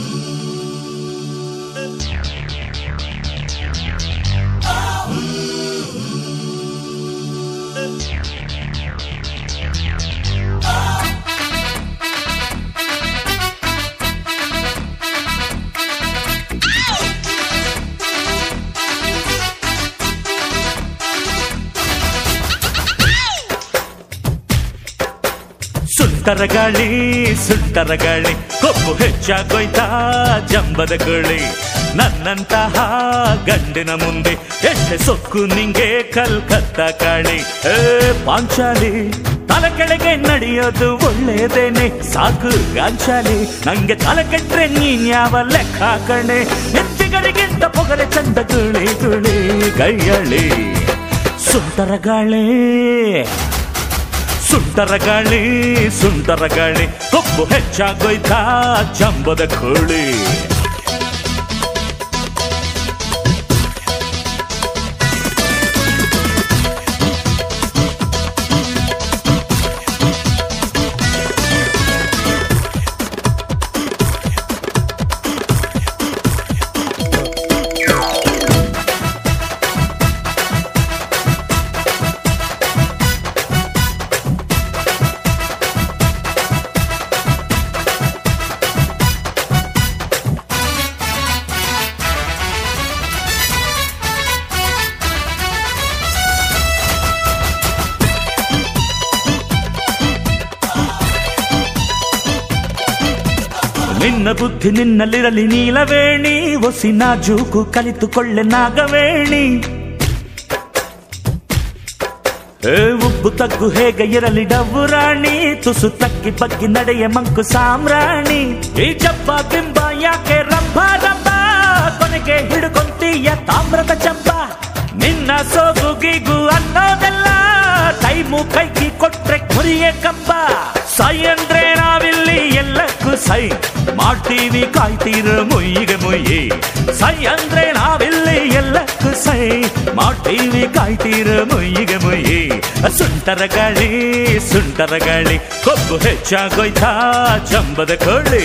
ಸುಂಟರ ಗಾಳಿ ಸುಂಟರ ಗಾಳಿ ಕೊಬ್ಬು ಹೆಚ್ಚಾಗೋಯ್ತಾ ಜಂಬದ ಗೋಳಿ ನನ್ನಂತಹ ಗಂಡಿನ ಮುಂದೆ ಎಷ್ಟೆ ಸೊಕ್ಕು ನಿಂಗೆ ಕಲ್ಕತ್ತ ಕಾಳಿ ಏ ಪಾಂಚಾಲಿ ತಲೆ ಕೆಳಗೆ ನಡೆಯೋದು ಒಳ್ಳೇದೇನೆ ಸಾಕು ಗಾಂಚಾಲಿ ನಂಗೆ ತಲೆ ಕೆಟ್ರೆ ನೀನ್ ಯಾವ ಲೆಕ್ಕ ಕಣೆ ಹೆಚ್ಚಿಗರಿಗಿಂತ ಪೊಗರೆ ಚಂದ ಗುಳಿ ಗುಳಿ ಕೈಯಳಿ ಸುಂಟರ ಗಾಳಿ ಸುಂಟರ ಗಾಳಿ ಸುಂಟರ ಗಾಳಿ ಕೊಬ್ಬು ಹೆಚ್ಚಾಗೋಯ್ತಾ ಚಂಬದ ಕೋಳಿ ನಿನ್ನ ಬುದ್ಧಿ ನಿನ್ನಲ್ಲಿರಲಿ ನೀಲವೇಣಿ ಒಸಿನ ಜೂಕು ಕಲಿತುಕೊಳ್ಳೆ ನಾಗವೇಣಿ ಏ ಉಬ್ಬು ತಗ್ಗು ಹೇಗೆ ಇರಲಿ ಡವ್ವು ರಾಣಿ ತುಸು ತಕ್ಕಿ ಬಗ್ಗಿ ನಡೆಯ ಮಂಕು ಸಾಮ್ರಾಣಿ ಈ ಜಬ್ಬ ಬಿಂಬ ಯಾಕೆ ರಂಭ ರಂಭ ಕೊನೆಗೆ ಹಿಡ್ಕೊಂತೀಯ ತಾಮ್ರದ ಚಂಬ ನಿನ್ನ ಸೋಗು ಗೀಗು ಅನ್ನೋದೆಲ್ಲ ಟೈಮು ಕೈಗೆ ಕೊಟ್ರೆ ಕುರಿಯ ಕಂಬ ಸೈ ಅಂದ್ರೆ ನಾವಿಲ್ಲಿ ಎಲ್ಲಕ್ಕೂ ಸೈ ಮಾಡ್ತೀವಿ ಕಾಯ್ತೀರ ಮುಯ್ಯಿಗೆ ಮುಯ್ಯಿ ಸೈ ಅಂದ್ರೆ ನಾವಿಲ್ಲಿ ಎಲ್ಲಕ್ಕೂ ಸೈ ಮಾಡ್ತೀವಿ ಕಾಯ್ತೀರ ಮುಯ್ಯಿಗೆ ಮುಯ್ಯಿ ಸುಂಟರ ಗಾಳಿ ಸುಂಟರ ಗಾಳಿ ಕೊಬ್ಬು ಹೆಚ್ಚಾಗೋಯ್ತಾ ಚಂಬದ ಕೋಳಿ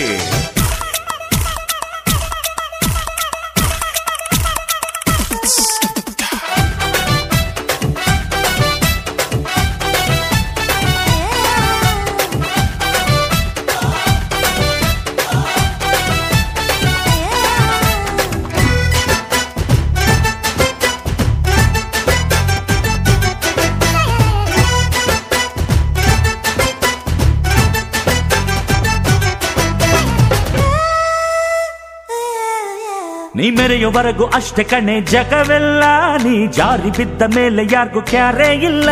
ನೀ ಮೆರೆಯುವರೆಗೂ ಅಷ್ಟೇ ಕಣೆ ಜಗವೆಲ್ಲ ನೀ ಜಾರಿ ಬಿದ್ದ ಮೇಲೆ ಯಾರಿಗೂ ಕ್ಯಾರೇ ಇಲ್ಲ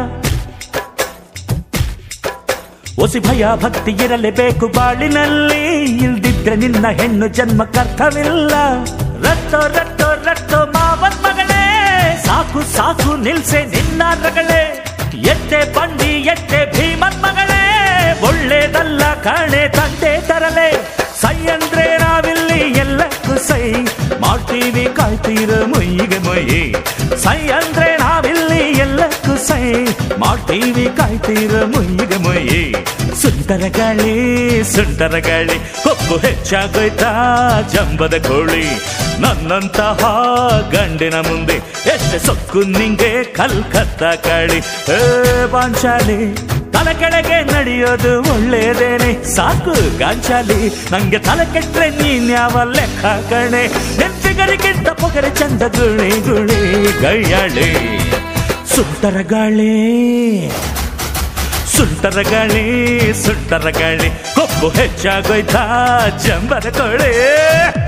ಒಸಿ ಭಯ ಭಕ್ತಿ ಇರಲೇಬೇಕು ಬಾಳಿನಲ್ಲಿ ಇಲ್ದಿದ್ರೆ ನಿನ್ನ ಹೆಣ್ಣು ಜನ್ಮಕ್ಕರ್ಥವಿಲ್ಲ ರತ್ತೋ ರತ್ತೋ ರತ್ತೋ ಮಾವನ್ ಮಗಳೇ ಸಾಕು ಸಾಕು ನಿಲ್ಸೆ ನಿನ್ನ ರಗಳೇ ಎತ್ತೆ ಬಂಡಿ ಎತ್ತೆ ಭೀಮನ್ ಮಗಳೇ ಒಳ್ಳೇದಲ್ಲ ಕಾಣೆ ತಂದೆ ತರಲೆ ಸೈ ಅಂದ್ರೆ ನಾವಿಲ್ಲಿ ಎಲ್ಲಕ್ಕೂ ಸೈ ಮಾಡ್ತೀವಿ ಕಾಯ್ತೀರ ಮೊಯ್ಯಿಗೆ ಮೊಯ್ಯಿ ಸೈ ಅಂದ್ರೆ ನಾವಿಲ್ಲಿ ಎಲ್ಲಕ್ಕೂ ಸೈ ಮಾಡ್ತೀವಿ ಕಾಯ್ತೀರ ಮೊಯ್ಯಿಗೆ ಮೊಯ್ಯಿ ಸುಂದರ ಗಾಳಿ ಸುಂದರ ಗಾಳಿ ಕೊಬ್ಬು ಹೆಚ್ಚಾಗೋಯ್ತಾ ಜಂಬದ ಕೋಳಿ ನನ್ನಂತಹ ಗಂಡಿನ ಮುಂದೆ ಎಷ್ಟೆ ಸೊಕ್ಕು ನಿಂಗೆ ಕಲ್ಕತ್ತ ಕಾಳಿ ಏ ಬಾಂಚಾಲಿ ತಲೆ ಕೆಳಗೆ ನಡೆಯೋದು ಒಳ್ಳೇದೇನೆ ಸಾಕು ಗಾಂಚಾಲಿ ನಂಗೆ ತಲೆ ಕೆಟ್ರೆ ನೀನ್ ಯಾವ ಲೆಕ್ಕ ಕಣೆ ನೆನ್ಪಿಗರಿಗಿಂತ ಪೊಗರೆ ಚಂದ ಗುಳಿ ಗುಳಿ ಗೈಯಾಳಿ ಸುಂಟರ ಗಾಳಿ ಸುಂಟರ ಗಾಳಿ ಸುಂಟರ ಗಾಳಿ ಕೊಬ್ಬು ಹೆಚ್ಚಾಗೋಯ್ತಾ ಜಂಬದ ಕೋಳಿ